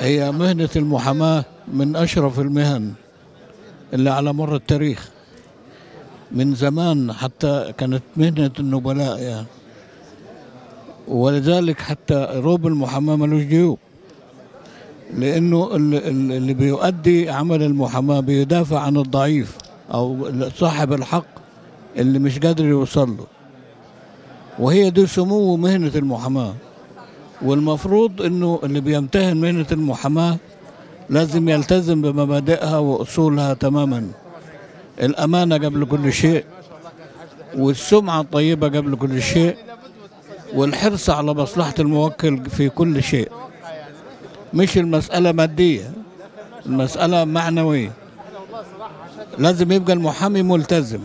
هي مهنة المحاماة من أشرف المهن اللي على مر التاريخ من زمان حتى كانت مهنة النبلاء يعني ولذلك حتى روب المحاماة ملوش جيوب لأنه ال- ال- اللي بيؤدي عمل المحاماة بيدافع عن الضعيف أو صاحب الحق اللي مش قادر يوصل له وهي دي سمو مهنة المحاماة والمفروض انه اللي بيمتهن مهنة المحاماة لازم يلتزم بمبادئها واصولها تماما الامانة قبل كل شيء والسمعة الطيبة قبل كل شيء والحرص على مصلحة الموكل في كل شيء مش المسألة مادية المسألة معنوية لازم يبقى المحامي ملتزم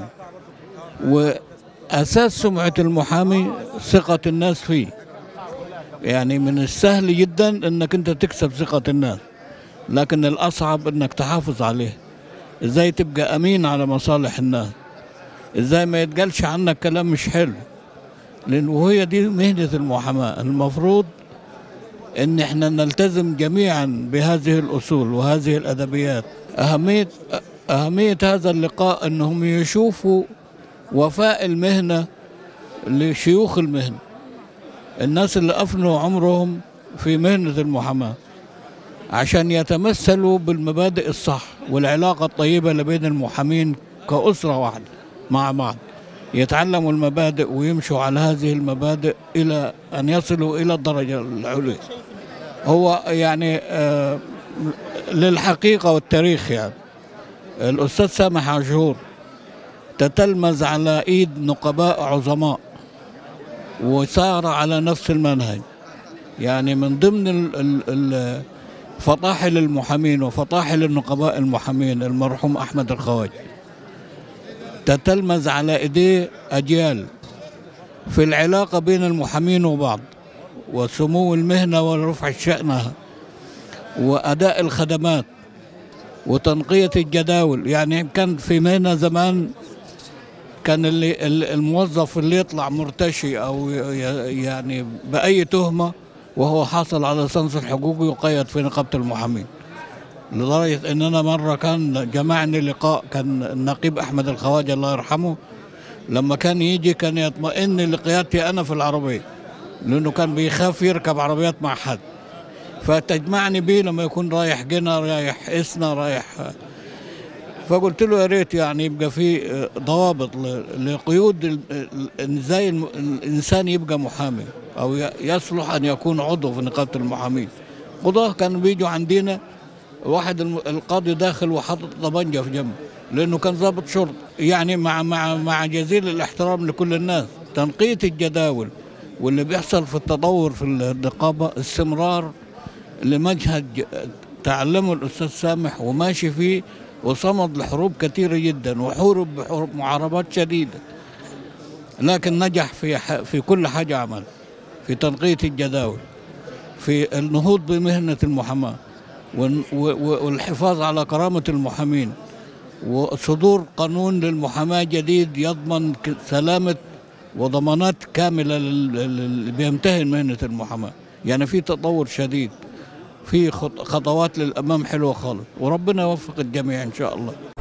وأساس سمعة المحامي ثقة الناس فيه يعني من السهل جدا انك انت تكسب ثقة الناس لكن الاصعب انك تحافظ عليه ازاي تبقى امين على مصالح الناس ازاي ما يتقالش عنك كلام مش حلو لان وهي دي مهنة المحاماة المفروض ان احنا نلتزم جميعا بهذه الاصول وهذه الادبيات اهمية اهمية هذا اللقاء انهم يشوفوا وفاء المهنة لشيوخ المهنة الناس اللي أفنوا عمرهم في مهنة المحاماة عشان يتمثلوا بالمبادئ الصح والعلاقة الطيبة اللي بين المحامين كأسرة واحدة مع بعض يتعلموا المبادئ ويمشوا على هذه المبادئ إلى أن يصلوا إلى الدرجة العليا هو يعني آه للحقيقة والتاريخ يعني الأستاذ سامح عاشور تتلمذ على إيد نقباء عظماء وسار على نفس المنهج يعني من ضمن ال ال ال فطاحل المحامين وفطاحل النقباء المحامين المرحوم أحمد الخواجة تتلمذ على إيديه أجيال في العلاقة بين المحامين وبعض وسمو المهنة ورفع شأنها وأداء الخدمات وتنقية الجداول يعني كان في مهنة زمان كان اللي الموظف اللي يطلع مرتشي او يعني باي تهمه وهو حاصل على ليسانس الحقوق يقيد في نقابه المحامين لدرجه ان انا مره كان جمعني لقاء كان النقيب احمد الخواجه الله يرحمه لما كان يجي كان يطمئن لقيادتي انا في العربيه لانه كان بيخاف يركب عربيات مع حد فتجمعني بيه لما يكون رايح جنة رايح اسنا رايح فقلت له يا ريت يعني يبقى في ضوابط لقيود ازاي الانسان يبقى محامي او يصلح ان يكون عضو في نقابه المحامين قضاه كانوا بيجوا عندنا واحد القاضي داخل وحاطط طبنجه في جنبه لانه كان ضابط شرطه يعني مع مع مع جزيل الاحترام لكل الناس تنقيه الجداول واللي بيحصل في التطور في النقابه استمرار لمنهج تعلمه الاستاذ سامح وماشي فيه وصمد لحروب كثيرة جدا وحورب بحروب معارضات شديدة لكن نجح في في كل حاجة عمل في تنقية الجداول في النهوض بمهنة المحاماة والحفاظ على كرامة المحامين وصدور قانون للمحاماة جديد يضمن سلامة وضمانات كاملة اللي بيمتهن مهنة المحاماة يعني في تطور شديد في خطوات للأمام حلوة خالص وربنا يوفق الجميع إن شاء الله